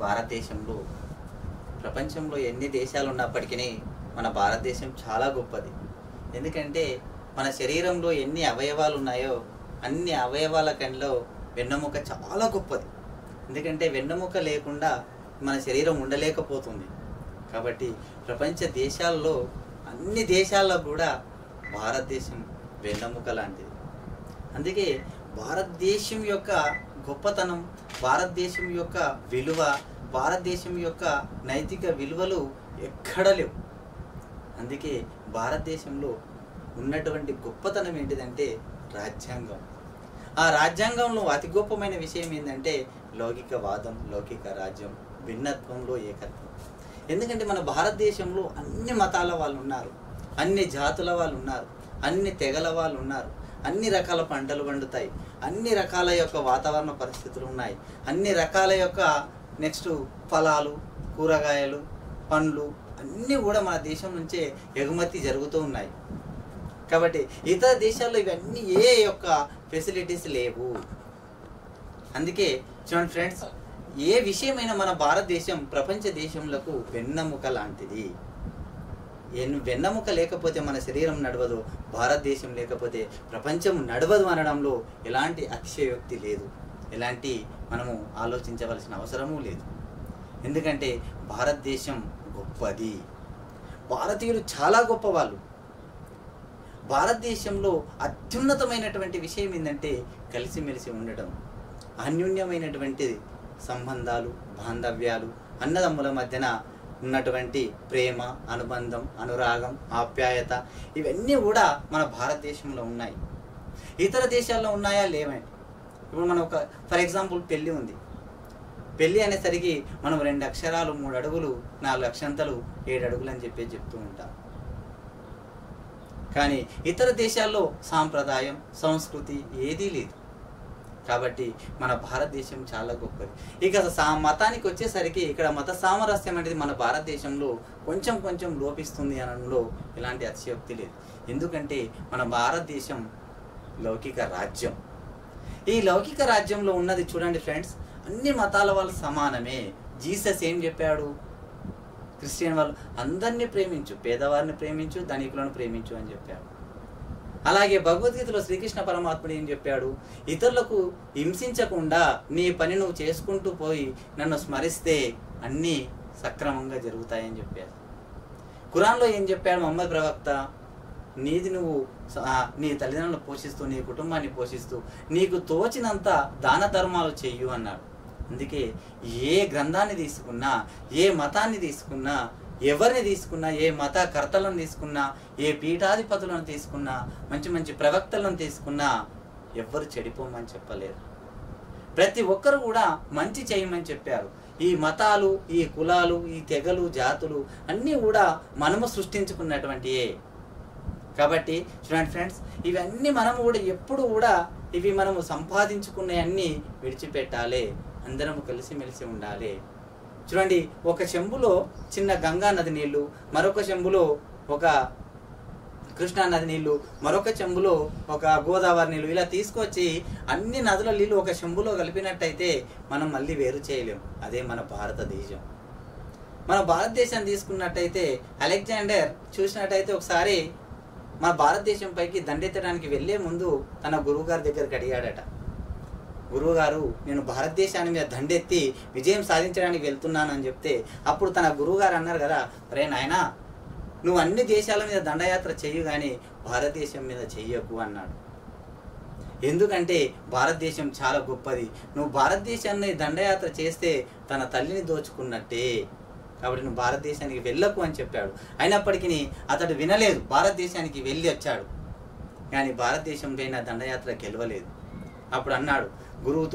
భారతదేశంలో ప్రపంచంలో ఎన్ని దేశాలు ఉన్నప్పటికీ మన భారతదేశం చాలా గొప్పది ఎందుకంటే మన శరీరంలో ఎన్ని అవయవాలు ఉన్నాయో అన్ని అవయవాల కన్నా వెన్నెముక చాలా గొప్పది ఎందుకంటే వెన్నెముక లేకుండా మన శరీరం ఉండలేకపోతుంది కాబట్టి ప్రపంచ దేశాల్లో అన్ని దేశాల్లో కూడా భారతదేశం వెన్నెముక లాంటిది అందుకే భారతదేశం యొక్క గొప్పతనం భారతదేశం యొక్క విలువ భారతదేశం యొక్క నైతిక విలువలు ఎక్కడ లేవు అందుకే భారతదేశంలో ఉన్నటువంటి గొప్పతనం ఏంటిదంటే రాజ్యాంగం ఆ రాజ్యాంగంలో అతి గొప్పమైన విషయం ఏంటంటే లౌకికవాదం లౌకిక రాజ్యం భిన్నత్వంలో ఏకత్వం ఎందుకంటే మన భారతదేశంలో అన్ని మతాల వాళ్ళు ఉన్నారు అన్ని జాతుల వాళ్ళు ఉన్నారు అన్ని తెగల వాళ్ళు ఉన్నారు అన్ని రకాల పంటలు పండుతాయి అన్ని రకాల యొక్క వాతావరణ పరిస్థితులు ఉన్నాయి అన్ని రకాల యొక్క నెక్స్ట్ ఫలాలు కూరగాయలు పండ్లు అన్నీ కూడా మన దేశం నుంచే ఎగుమతి జరుగుతూ ఉన్నాయి కాబట్టి ఇతర దేశాల్లో ఇవన్నీ ఏ యొక్క ఫెసిలిటీస్ లేవు అందుకే చూడండి ఫ్రెండ్స్ ఏ విషయమైనా మన భారతదేశం ప్రపంచ దేశంలకు వెన్నెముక లాంటిది ఎన్ వెన్నెముక లేకపోతే మన శరీరం నడవదు భారతదేశం లేకపోతే ప్రపంచం నడవదు అనడంలో ఎలాంటి అతిశయోక్తి లేదు ఎలాంటి మనము ఆలోచించవలసిన అవసరమూ లేదు ఎందుకంటే భారతదేశం గొప్పది భారతీయులు చాలా గొప్పవాళ్ళు భారతదేశంలో అత్యున్నతమైనటువంటి విషయం ఏంటంటే కలిసిమెలిసి ఉండటం అన్యోన్యమైనటువంటి సంబంధాలు బాంధవ్యాలు అన్నదమ్ముల మధ్యన ఉన్నటువంటి ప్రేమ అనుబంధం అనురాగం ఆప్యాయత ఇవన్నీ కూడా మన భారతదేశంలో ఉన్నాయి ఇతర దేశాల్లో ఉన్నాయా లేవండి ఇప్పుడు మనం ఒక ఫర్ ఎగ్జాంపుల్ పెళ్ళి ఉంది పెళ్ళి అనేసరికి మనం రెండు అక్షరాలు మూడు అడుగులు నాలుగు అక్షంతలు ఏడు అడుగులు అని చెప్పి చెప్తూ ఉంటాం కానీ ఇతర దేశాల్లో సాంప్రదాయం సంస్కృతి ఏదీ లేదు కాబట్టి మన భారతదేశం చాలా గొప్పది ఇక సా మతానికి వచ్చేసరికి ఇక్కడ మత సామరస్యం అనేది మన భారతదేశంలో కొంచెం కొంచెం లోపిస్తుంది అనడంలో ఎలాంటి అతిశయోక్తి లేదు ఎందుకంటే మన భారతదేశం లౌకిక రాజ్యం ఈ లౌకిక రాజ్యంలో ఉన్నది చూడండి ఫ్రెండ్స్ అన్ని మతాల వాళ్ళు సమానమే జీసస్ ఏం చెప్పాడు క్రిస్టియన్ వాళ్ళు అందరినీ ప్రేమించు పేదవారిని ప్రేమించు ధనికులను ప్రేమించు అని చెప్పాడు అలాగే భగవద్గీతలో శ్రీకృష్ణ పరమాత్ముడు ఏం చెప్పాడు ఇతరులకు హింసించకుండా నీ పని నువ్వు చేసుకుంటూ పోయి నన్ను స్మరిస్తే అన్నీ సక్రమంగా జరుగుతాయని చెప్పాడు ఖురాన్లో ఏం చెప్పాడు మహమ్మద్ ప్రవక్త నీది నువ్వు స- ఆ, నీ తల్లిదండ్రులను పోషిస్తూ నీ కుటుంబాన్ని పోషిస్తూ నీకు తోచినంత దాన ధర్మాలు చెయ్యు అన్నాడు అందుకే ఏ గ్రంథాన్ని తీసుకున్నా ఏ మతాన్ని తీసుకున్నా ఎవరిని తీసుకున్నా ఏ మత కర్తలను తీసుకున్నా ఏ పీఠాధిపతులను తీసుకున్నా మంచి మంచి ప్రవక్తలను తీసుకున్నా ఎవ్వరు చెడిపోమని చెప్పలేరు ప్రతి ఒక్కరు కూడా మంచి చేయమని చెప్పారు ఈ మతాలు ఈ కులాలు ఈ తెగలు జాతులు అన్నీ కూడా మనము సృష్టించుకున్నటువంటియే కాబట్టి చూడండి ఫ్రెండ్స్ ఇవన్నీ మనము కూడా ఎప్పుడు కూడా ఇవి మనము సంపాదించుకున్నవన్నీ విడిచిపెట్టాలి అందరము కలిసిమెలిసి ఉండాలి చూడండి ఒక చెంబులో చిన్న గంగా నది నీళ్లు మరొక చెంబులో ఒక కృష్ణా నది నీళ్లు మరొక చెంబులో ఒక గోదావరి నీళ్లు ఇలా తీసుకొచ్చి అన్ని నదుల నీళ్లు ఒక చెంబులో కలిపినట్టయితే మనం మళ్ళీ వేరు చేయలేం అదే మన భారతదేశం మన భారతదేశం తీసుకున్నట్టయితే అలెగ్జాండర్ చూసినట్టయితే ఒకసారి మన భారతదేశం పైకి దండెత్తడానికి వెళ్లే ముందు తన గురువు గారి దగ్గరికి అడిగాడట గురువుగారు నేను భారతదేశాన్ని మీద దండెత్తి విజయం సాధించడానికి వెళ్తున్నాను అని చెప్తే అప్పుడు తన గురువుగారు అన్నారు కదా రే నాయనా నువ్వు అన్ని దేశాల మీద దండయాత్ర చెయ్యు కానీ భారతదేశం మీద చెయ్యకు అన్నాడు ఎందుకంటే భారతదేశం చాలా గొప్పది నువ్వు భారతదేశాన్ని దండయాత్ర చేస్తే తన తల్లిని దోచుకున్నట్టే కాబట్టి నువ్వు భారతదేశానికి వెళ్ళకు అని చెప్పాడు అయినప్పటికీ అతడు వినలేదు భారతదేశానికి వెళ్ళి వచ్చాడు కానీ భారతదేశం పైన దండయాత్ర గెలవలేదు అప్పుడు అన్నాడు గురువుతో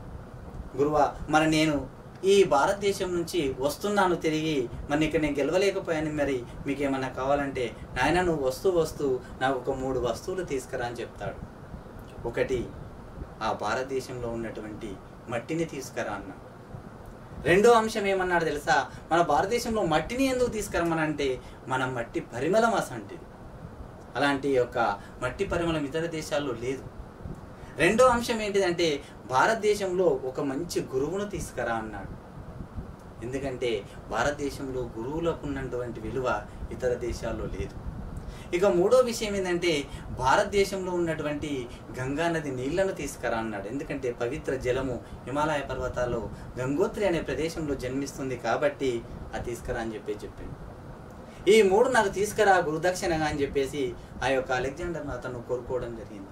గురువా మరి నేను ఈ భారతదేశం నుంచి వస్తున్నాను తిరిగి మరి ఇక్కడ నేను గెలవలేకపోయాను మరి మీకు ఏమన్నా కావాలంటే నాయన నువ్వు వస్తూ వస్తూ నాకు ఒక మూడు వస్తువులు తీసుకురా అని చెప్తాడు ఒకటి ఆ భారతదేశంలో ఉన్నటువంటి మట్టిని తీసుకురా అన్నాడు రెండో అంశం ఏమన్నాడు తెలుసా మన భారతదేశంలో మట్టిని ఎందుకు తీసుకురమ్మనంటే మన మట్టి పరిమళం అసంటిది అలాంటి యొక్క మట్టి పరిమళం ఇతర దేశాల్లో లేదు రెండో అంశం ఏంటిదంటే భారతదేశంలో ఒక మంచి గురువును తీసుకురా అన్నాడు ఎందుకంటే భారతదేశంలో గురువులకు ఉన్నటువంటి విలువ ఇతర దేశాల్లో లేదు ఇక మూడో విషయం ఏంటంటే భారతదేశంలో ఉన్నటువంటి గంగా నది నీళ్లను తీసుకురా అన్నాడు ఎందుకంటే పవిత్ర జలము హిమాలయ పర్వతాల్లో గంగోత్రి అనే ప్రదేశంలో జన్మిస్తుంది కాబట్టి అది తీసుకురా అని చెప్పి చెప్పింది ఈ మూడు నాకు తీసుకురా గురుదక్షిణగా అని చెప్పేసి ఆ యొక్క అలెగ్జాండర్ అతను కోరుకోవడం జరిగింది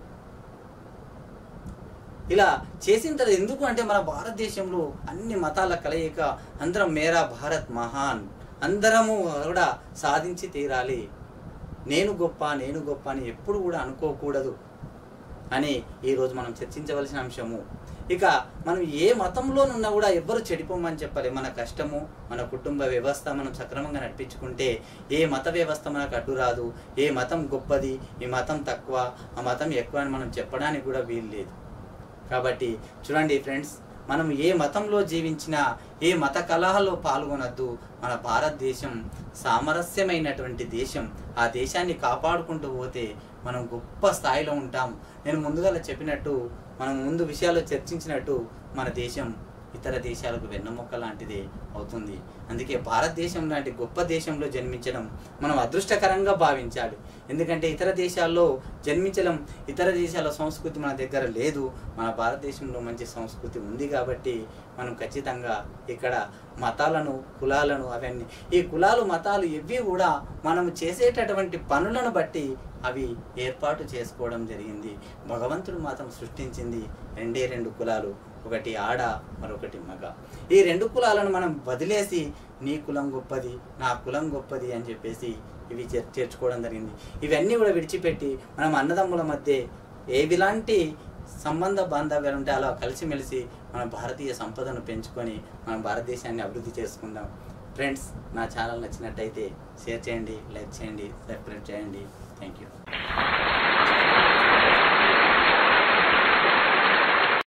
ఇలా చేసిన తర్వాత ఎందుకు అంటే మన భారతదేశంలో అన్ని మతాల కలయిక అందరం మేరా భారత్ మహాన్ అందరము కూడా సాధించి తీరాలి నేను గొప్ప నేను గొప్ప అని ఎప్పుడు కూడా అనుకోకూడదు అని ఈరోజు మనం చర్చించవలసిన అంశము ఇక మనం ఏ మతంలోనున్నా కూడా ఎవ్వరు చెడిపోమని చెప్పాలి మన కష్టము మన కుటుంబ వ్యవస్థ మనం సక్రమంగా నడిపించుకుంటే ఏ మత వ్యవస్థ మనకు అడ్డు రాదు ఏ మతం గొప్పది ఈ మతం తక్కువ ఆ మతం ఎక్కువ అని మనం చెప్పడానికి కూడా వీలు లేదు కాబట్టి చూడండి ఫ్రెండ్స్ మనం ఏ మతంలో జీవించినా ఏ మత కలహాల్లో పాల్గొనద్దు మన భారతదేశం సామరస్యమైనటువంటి దేశం ఆ దేశాన్ని కాపాడుకుంటూ పోతే మనం గొప్ప స్థాయిలో ఉంటాం నేను ముందుగా చెప్పినట్టు మనం ముందు విషయాలు చర్చించినట్టు మన దేశం ఇతర దేశాలకు వెన్నెముక్క లాంటిది అవుతుంది అందుకే భారతదేశం లాంటి గొప్ప దేశంలో జన్మించడం మనం అదృష్టకరంగా భావించాలి ఎందుకంటే ఇతర దేశాల్లో జన్మించడం ఇతర దేశాల సంస్కృతి మన దగ్గర లేదు మన భారతదేశంలో మంచి సంస్కృతి ఉంది కాబట్టి మనం ఖచ్చితంగా ఇక్కడ మతాలను కులాలను అవన్నీ ఈ కులాలు మతాలు ఇవి కూడా మనం చేసేటటువంటి పనులను బట్టి అవి ఏర్పాటు చేసుకోవడం జరిగింది భగవంతుడు మాత్రం సృష్టించింది రెండే రెండు కులాలు ఒకటి ఆడ మరొకటి మగ ఈ రెండు కులాలను మనం వదిలేసి నీ కులం గొప్పది నా కులం గొప్పది అని చెప్పేసి ఇవి చేర్- చేర్చుకోవడం జరిగింది ఇవన్నీ కూడా విడిచిపెట్టి మనం అన్నదమ్ముల మధ్య ఏవిలాంటి సంబంధ బాంధవ్యాలు ఉంటే అలా కలిసిమెలిసి మన భారతీయ సంపదను పెంచుకొని మన భారతదేశాన్ని అభివృద్ధి చేసుకుందాం ఫ్రెండ్స్ నా ఛానల్ నచ్చినట్టయితే షేర్ చేయండి లైక్ చేయండి సబ్స్క్రైబ్ చేయండి థ్యాంక్ యూ